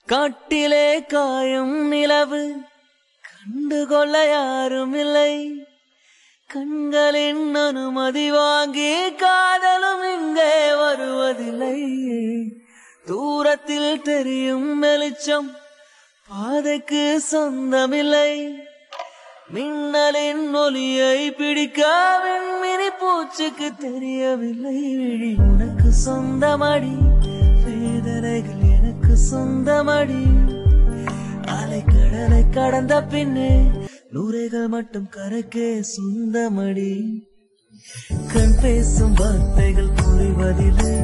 காட்டிலே காயும் நிலவு கண்டுகொள்ள யாரும் இல்லை கண்களின் அனுமதி வாங்கி காதலும் இங்கே வருவதில்லை தூரத்தில் தெரியும் வெளிச்சம் பாதைக்கு சொந்தமில்லை மின்னலின் ஒலியை பிடிக்க மின்மினி பூச்சுக்கு தெரியவில்லை விழி உனக்கு சொந்தமடி வேதனைகள் எனக்கு சொந்தமடி அலைக்கடலை கடந்த பின்னே நூறைகள் மட்டும் கரைக்கே சொந்தமடி கண் பேசும் வார்த்தைகள் புரிவதில்லை